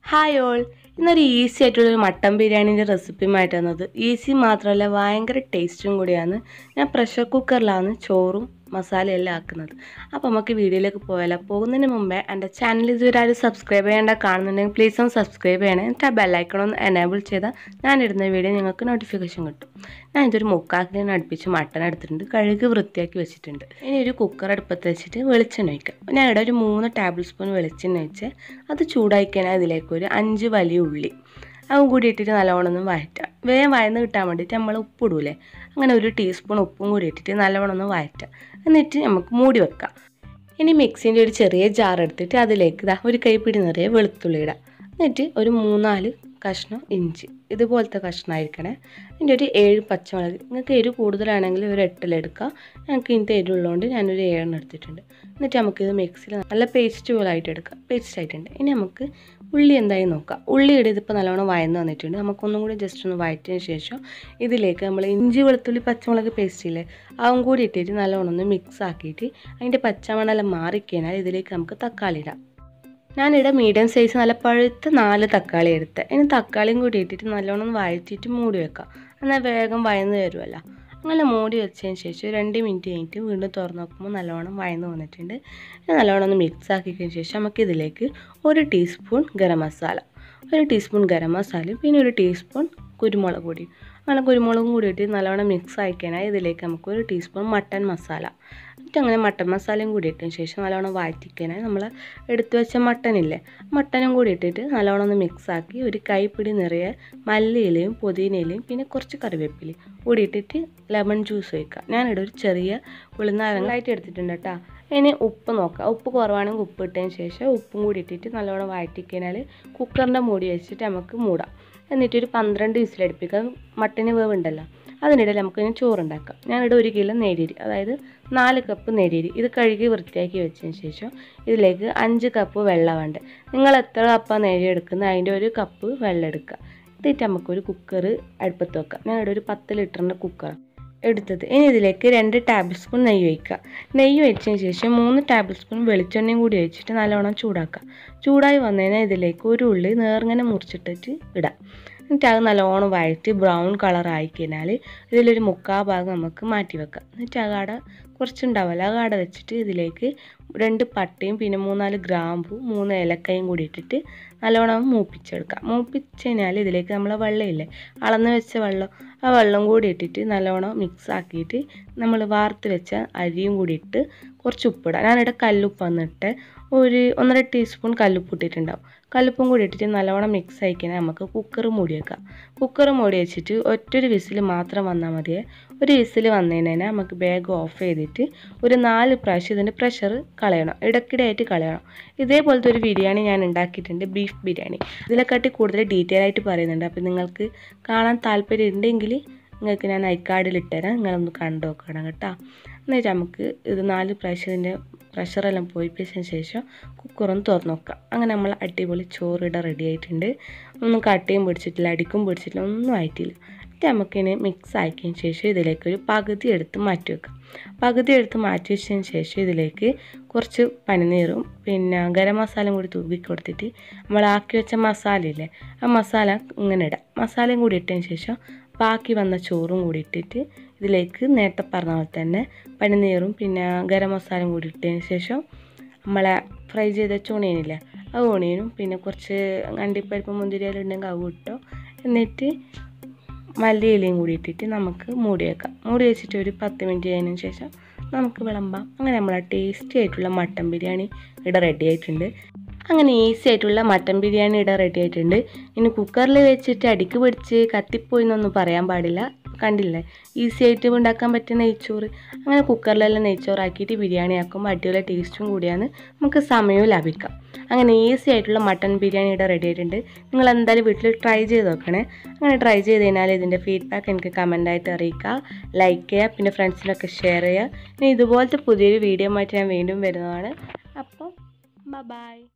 hi all ഇന്നൊരു easy ആയിട്ടുള്ളൊരു mutton ബിരിയാണീൻ്റെ റെസിപ്പിയുമായിട്ട് വന്നത് ഈസി മാത്രമല്ല ഭയങ്കര ടേസ്റ്റും കൂടിയാണ് ഞാൻ പ്രഷർ കുക്കറിലാണ് ചോറും മസാലയെല്ലാം ആക്കുന്നത് അപ്പോൾ നമുക്ക് വീഡിയോയിലേക്ക് പോയാലോ പോകുന്നതിന് മുമ്പേ എൻ്റെ ചാനൽ ഇതുവരെ ആരും സബ്സ്ക്രൈബ് ചെയ്യേണ്ട കാണുന്നുണ്ടെങ്കിൽ പ്ലീസ് ഒന്ന് സബ്സ്ക്രൈബ് ചെയ്യണേ എന്നിട്ട് ആ ബെല്ലൈക്കൺ ഒന്ന് എനേബിൾ ചെയ്താൽ ഞാൻ ഇടുന്ന വീഡിയോ നിങ്ങൾക്ക് നോട്ടിഫിക്കേഷൻ കിട്ടും ഞാൻ ഇതൊരു മുക്കാക്കിന് അടുപ്പിച്ച് മട്ടൻ എടുത്തിട്ടുണ്ട് കഴുകി വൃത്തിയാക്കി വെച്ചിട്ടുണ്ട് ഇനി ഒരു കുക്കർ അടുപ്പത്ത് വെച്ചിട്ട് വെളിച്ചെണ്ണ ഒഴിക്കാം ഞാൻ ഇവിടെ ഒരു മൂന്ന് ടേബിൾ സ്പൂൺ വെളിച്ചെണ്ണ ഒഴിച്ച് അത് ചൂടാക്കിയാൽ അതിലേക്ക് ഒരു അഞ്ച് വലിയ ഉള്ളി അതും കൂടി ഇട്ടിട്ട് നല്ലവണ്ണം ഒന്ന് വഴറ്റാം വേഗം വയന്ന് കിട്ടാൻ വേണ്ടിയിട്ട് നമ്മൾ ഉപ്പ് ഇടൂലേ അങ്ങനെ ഒരു ടീസ്പൂൺ ഉപ്പും കൂടി ഇട്ടിട്ട് നല്ലവണ്ണം ഒന്ന് വഴറ്റാം എന്നിട്ട് നമുക്ക് മൂടി വെക്കാം ഇനി മിക്സിൻ്റെ ഒരു ചെറിയ ജാർ എടുത്തിട്ട് അതിലേക്ക് ഇതാ ഒരു കൈപ്പിടി നിറയെ വെളുത്തുള്ളി ഇടാം എന്നിട്ട് ഒരു മൂന്നാല് കഷ്ണം ഇഞ്ചി ഇതുപോലത്തെ കഷ്ണമായിരിക്കണേ അതിൻ്റെ ഒരു ഏഴ് പച്ചമുളക് നിങ്ങൾക്ക് എരിവ് കൂടുതലാണെങ്കിൽ ഒരു എട്ടിലെടുക്കാം ഞങ്ങൾക്ക് ഇതിൻ്റെ എരിവുള്ളതുകൊണ്ട് ഞാനൊരു ഏഴെണ്ണം എടുത്തിട്ടുണ്ട് എന്നിട്ട് നമുക്കിത് മിക്സിയിൽ നല്ല പേസ്റ്റ് പോലെ ആയിട്ട് എടുക്കാം പേസ്റ്റ് ആയിട്ടുണ്ട് ഇനി നമുക്ക് ഉള്ളി എന്തായി നോക്കാം ഉള്ളി ഇതിപ്പോൾ നല്ലോണം വയന്ന് വന്നിട്ടുണ്ട് നമുക്കൊന്നും കൂടി ജസ്റ്റ് ഒന്ന് വഴറ്റിയതിന് ശേഷം ഇതിലേക്ക് നമ്മൾ ഇഞ്ചി വെളുത്തുള്ളി പച്ചമുളക് പേസ്റ്റ് ഇല്ലേ അതും കൂടി ഇട്ടിട്ട് നല്ലോണം ഒന്ന് മിക്സ് ആക്കിയിട്ട് അതിൻ്റെ പച്ചമണെല്ലാം മാറിക്കഴിഞ്ഞാൽ ഇതിലേക്ക് നമുക്ക് തക്കാളി ഇടാം ഞാനിവിടെ മീഡിയം സൈസ് നല്ല പഴുത്ത നാല് തക്കാളി എടുത്ത് ഇനി തക്കാളിയും കൂടി ഇട്ടിട്ട് നല്ലോണം ഒന്ന് വഴറ്റിയിട്ട് മൂടി വെക്കാം എന്നാൽ വേഗം വയന്ന് വരുമല്ലോ അങ്ങനെ മൂടി വെച്ചതിന് ശേഷം രണ്ട് മിനിറ്റ് കഴിഞ്ഞിട്ട് വീണ്ടും തുറന്ന് നോക്കുമ്പോൾ നല്ലോണം വയന്ന് വന്നിട്ടുണ്ട് ഇനി നല്ലോണം ഒന്ന് മിക്സ് ആക്കിയതിന് ശേഷം നമുക്ക് ഇതിലേക്ക് ഒരു ടീസ്പൂൺ ഗരം മസാല ഒരു ടീസ്പൂൺ ഗരം മസാലയും പിന്നെ ഒരു ടീസ്പൂൺ കുരുമുളക് പൊടി അങ്ങനെ കുരുമുളകും കൂടി ഇട്ട് നല്ലോണം മിക്സ് ആക്കിയാൽ ഇതിലേക്ക് നമുക്ക് ഒരു ടീസ്പൂൺ മട്ടൻ മസാല എന്നിട്ട് അങ്ങനെ മട്ടൻ മസാലയും കൂടി ഇട്ടതിന് ശേഷം നല്ലോണം വാറ്റിക്കാനായി നമ്മൾ എടുത്തു വെച്ച മട്ടനില്ലേ മട്ടനും കൂടി ഇട്ടിട്ട് നല്ലോണം ഒന്ന് മിക്സ് ആക്കി ഒരു കൈപ്പിടി നിറയെ മല്ലിയിലയും പുതിനയിലയും പിന്നെ കുറച്ച് കറിവേപ്പിലയും കൂടി ഇട്ടിട്ട് ലെമൺ ജ്യൂസ് ഒഴിക്കുക ഞാനിവിടെ ഒരു ചെറിയ ഉളുന്നാരങ്ങളായിട്ട് എടുത്തിട്ടുണ്ട് കേട്ടോ ഇനി ഉപ്പ് നോക്കാം ഉപ്പ് കുറവാണെങ്കിൽ ഉപ്പ് ഇട്ടതിന് ശേഷം ഉപ്പും കൂടി ഇട്ടിട്ട് നല്ലോണം വഴറ്റിക്കഴിഞ്ഞാൽ കുക്കറിൻ്റെ മൂടി വെച്ചിട്ട് നമുക്ക് മൂടാം എന്നിട്ട് ഒരു പന്ത്രണ്ട് വിസിലടുപ്പിക്കുക മട്ടന് വേവുണ്ടല്ലോ അതിനിടയിൽ നമുക്ക് ഇനി ചോറുണ്ടാക്കാം ഞാനിവിടെ ഒരു കിലോ നേരിരി അതായത് നാല് കപ്പ് നേരിരി ഇത് കഴുകി വൃത്തിയാക്കി വെച്ചതിന് ശേഷം ഇതിലേക്ക് അഞ്ച് കപ്പ് വെള്ളം വേണ്ട നിങ്ങൾ എത്ര കപ്പാണ് നേരി എടുക്കുന്നത് അതിൻ്റെ ഒരു കപ്പ് വെള്ളം എടുക്കുക എന്നിട്ട് നമുക്കൊരു കുക്കർ അടുപ്പത്ത് വെക്കാം ഞാനിവിടെ ഒരു പത്ത് ലിറ്ററിൻ്റെ കുക്കർ എടുത്തത് ഇനി ഇതിലേക്ക് രണ്ട് ടേബിൾ സ്പൂൺ നെയ്യ് ഒഴിക്കുക നെയ്യ് ഒഴിച്ചതിന് ശേഷം മൂന്ന് ടേബിൾ സ്പൂൺ വെളിച്ചെണ്ണയും കൂടി ഒഴിച്ചിട്ട് നല്ലവണ്ണം ചൂടാക്കുക ചൂടായി വന്നതിന് ഇതിലേക്ക് ഒരു ഉള്ളി നേർങ്ങനെ മുറിച്ചിട്ടിട്ട് ഇടാം എന്നിട്ട് അത് നല്ലോണം വഴറ്റി ബ്രൗൺ കളർ ആയി കഴിഞ്ഞാൽ ഇതിലൊരു മുക്കാ ഭാഗം നമുക്ക് മാറ്റി വെക്കാം എന്നിട്ട് ആ കാട കുറച്ചുണ്ടാവില്ല ആ കാട വെച്ചിട്ട് ഇതിലേക്ക് രണ്ട് പട്ടയും പിന്നെ മൂന്നാല് ഗ്രാമ്പു മൂന്ന് ഏലക്കയും കൂടി ഇട്ടിട്ട് നല്ലോണം മൂപ്പിച്ചെടുക്കാം മൂപ്പിച്ച് കഴിഞ്ഞാൽ ഇതിലേക്ക് നമ്മളെ വെള്ളമില്ലേ അളന്ന് വെച്ച വെള്ളം ആ വെള്ളം കൂടി ഇട്ടിട്ട് നല്ലോണം മിക്സ് ആക്കിയിട്ട് നമ്മൾ വാർത്ത് വെച്ച അരിയും കൂടി ഇട്ട് കുറച്ച് ഉപ്പിടാം ഞാനിവിടെ കല്ലുപ്പ് വന്നിട്ട് ഒരു ഒന്നര ടീസ്പൂൺ കല്ലുപ്പ് ഇട്ടിട്ടുണ്ടാവും കല്ലുപ്പും കൂടി ഇട്ടിട്ട് നല്ലോണം മിക്സ് ആയിക്കഴിഞ്ഞാൽ നമുക്ക് കുക്കർ മൂടി വെക്കാം കുക്കർ മൂടി വെച്ചിട്ട് ഒറ്റൊരു വിസിൽ മാത്രം വന്നാൽ മതിയേ ഒരു വിസിൽ വന്നതിന് തന്നെ നമുക്ക് ബാഗ് ഓഫ് ചെയ്തിട്ട് ഒരു നാല് പ്രാവശ്യം ഇതിൻ്റെ പ്രഷർ കളയണം ഇടയ്ക്കിടെയായിട്ട് കളയണം ഇതേപോലത്തെ ഒരു ബിരിയാണി ഞാൻ ഉണ്ടാക്കിയിട്ടുണ്ട് ബീഫ് ബിരിയാണി ഇതിനെക്കാട്ടി കൂടുതൽ ഡീറ്റെയിൽ ആയിട്ട് പറയുന്നുണ്ട് അപ്പോൾ നിങ്ങൾക്ക് കാണാൻ താല്പര്യം ഉണ്ടെങ്കിൽ നിങ്ങൾക്ക് ഞാൻ ഐക്കാർഡിൽ ഇട്ടുതരാം നിങ്ങളൊന്ന് കണ്ടു നോക്കണം കേട്ടോ എന്നിട്ട് നമുക്ക് ഇത് നാല് പ്രാവശ്യം ഇതിൻ്റെ പ്രഷറെല്ലാം പോയിപ്പിച്ചതിന് ശേഷം കുക്കറൊന്ന് തുറന്ന് നോക്കാം അങ്ങനെ നമ്മൾ അടിപൊളി ചോറിട റെഡി ആയിട്ടുണ്ട് ഒന്നും കട്ടയും പിടിച്ചിട്ടില്ല അടിക്കും പിടിച്ചിട്ടില്ല ഒന്നും ആയിട്ടില്ല എന്നിട്ട് നമുക്കിനി മിക്സ് ആക്കിയതിന് ശേഷം ഇതിലേക്ക് ഒരു പകുതി എടുത്ത് മാറ്റി വെക്കാം പകുതി എടുത്ത് മാറ്റി വെച്ചതിന് ശേഷം ഇതിലേക്ക് കുറച്ച് പനിനീറും പിന്നെ ഗരം മസാലയും കൂടി തൂക്കി കൊടുത്തിട്ട് നമ്മൾ ആക്കി വെച്ച മസാല ഇല്ലേ ആ മസാല ഇങ്ങനെ ഇടാം മസാലയും കൂടി ഇട്ടതിന് ശേഷം ബാക്കി വന്ന ചോറും കൂടി ഇട്ടിട്ട് ഇതിലേക്ക് നേരത്തെ പറഞ്ഞ പോലെ തന്നെ പനിനീറും പിന്നെ ഗരം മസാലയും കൂടി ഇട്ടതിന് ശേഷം നമ്മളെ ഫ്രൈ ചെയ്ത ചൂണിയനില്ലേ ആ ഓണിയനും പിന്നെ കുറച്ച് അണ്ടിപ്പരിപ്പ് മുന്തിരിയെല്ലാം ഉണ്ടെങ്കിൽ അത് ഇട്ടോ എന്നിട്ട് മല്ലിയിലയും കൂടി ഇട്ടിട്ട് നമുക്ക് മൂടി വെക്കാം മൂടി വെച്ചിട്ട് ഒരു പത്ത് മിനിറ്റ് കഴിഞ്ഞതിന് ശേഷം നമുക്ക് വിളമ്പാം അങ്ങനെ നമ്മളെ ടേസ്റ്റി ആയിട്ടുള്ള മട്ടൻ ബിരിയാണി ഇവിടെ റെഡി ആയിട്ടുണ്ട് അങ്ങനെ ഈസി ആയിട്ടുള്ള മട്ടൻ ബിരിയാണി ഇവിടെ റെഡി ആയിട്ടുണ്ട് ഇനി കുക്കറിൽ വെച്ചിട്ട് അടിക്ക് പിടിച്ച് കത്തിപ്പോയി എന്നൊന്നും പറയാൻ പാടില്ല കണ്ടില്ലേ ഈസി ആയിട്ട് ഉണ്ടാക്കാൻ പറ്റിയ നെയ്ച്ചോറ് അങ്ങനെ കുക്കറിലെല്ലാം നെയ്ച്ചോറാക്കിയിട്ട് ബിരിയാണി ആക്കുമ്പോൾ അടിപൊളി ടേസ്റ്റും കൂടിയാണ് നമുക്ക് സമയവും ലാഭിക്കാം അങ്ങനെ ഈസി ആയിട്ടുള്ള മട്ടൻ ബിരിയാണി ഇവിടെ റെഡി ആയിട്ടുണ്ട് നിങ്ങൾ എന്തായാലും വീട്ടിൽ ട്രൈ ചെയ്ത് നോക്കണേ അങ്ങനെ ട്രൈ ചെയ്ത് കഴിഞ്ഞാൽ ഇതിൻ്റെ ഫീഡ്ബാക്ക് എനിക്ക് കമൻ്റായിട്ട് അറിയിക്കുക ലൈക്ക് ചെയ്യുക പിന്നെ ഫ്രണ്ട്സിനൊക്കെ ഷെയർ ചെയ്യുക ഇനി ഇതുപോലത്തെ പുതിയൊരു വീഡിയോ ആയിട്ട് ഞാൻ വീണ്ടും വരുന്നതാണ് അപ്പം ബൈ